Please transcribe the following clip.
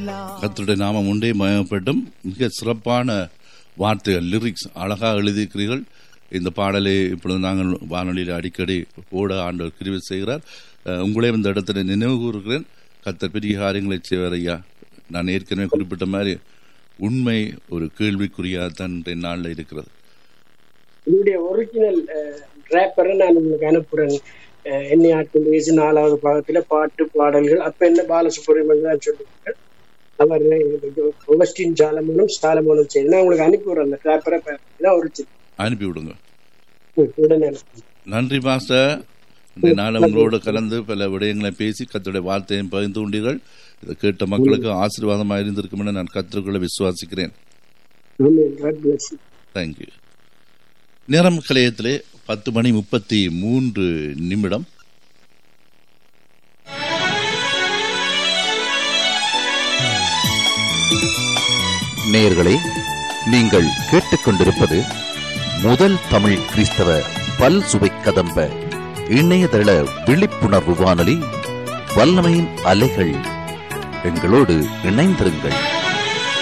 கர்த்தருடைய நாமம் உண்டே மயப்பட்டும் மிக சிறப்பான வார்த்தைகள் லிரிக்ஸ் அழகாக எழுதியிருக்கிறீர்கள் இந்த பாடலை இப்பொழுது நாங்கள் வானொலியில் அடிக்கடி ஓட ஆண்டவர் கிரிவு செய்கிறார் அஹ், உங்களையும் இந்த இடத்துல நினைவு கூறுகிறேன் கர்த்தர் பெரிய காரியங்களை செய்வார் ஐயா நான் ஏற்கனவே குறிப்பிட்ட மாதிரி உண்மை ஒரு கேள்விக்குறியாகத்தான் இன்றைய நாளில் இருக்கிறது என்னுடைய ஒரிஜினல் ரேப்பரை நான் உங்களுக்கு அனுப்புறேன் அஹ், என்னை ஆட்கள் வயசு நாலாவது பாகத்துல பாட்டு பாடல்கள் அப்ப என்ன பாலசுப்ரமணியம் தான் சொல்லுவாங்க அவர் ஒகஸ்டின் சாலமோனும் சாலமோனும் செய்து நான் உங்களுக்கு அனுப்பிவிடுறேன் அந்த ரேப்பரை இதான் ஒரிஜினல் அனுப்பி விடுங்க உடனே அனுப்புறேன். நன்றி மாஸ்டர் இன்றைய நாள் உங்களோடு கலந்து பல விடயங்களை பேசி கத்துடைய வார்த்தையும் பகிர்ந்து கொண்டீர்கள் இதை கேட்ட மக்களுக்கு ஆசீர்வாதமாக இருந்திருக்கும் என நான் கற்றுக்கொள்ள விசுவாசிக்கிறேன் Amen. God bless you. Thank you நேரம் கலையத்திலே பத்து மணி முப்பத்தி மூன்று நிமிடம் நேயர்களே நீங்கள் கேட்டுக்கொண்டிருப்பது முதல் தமிழ் கிறிஸ்தவ பல் சுவை கதம்ப இணையதள விழிப்புணர்வு வானொலி வல்லமையின் அலைகள் எங்களோடு இணைந்திருங்கள்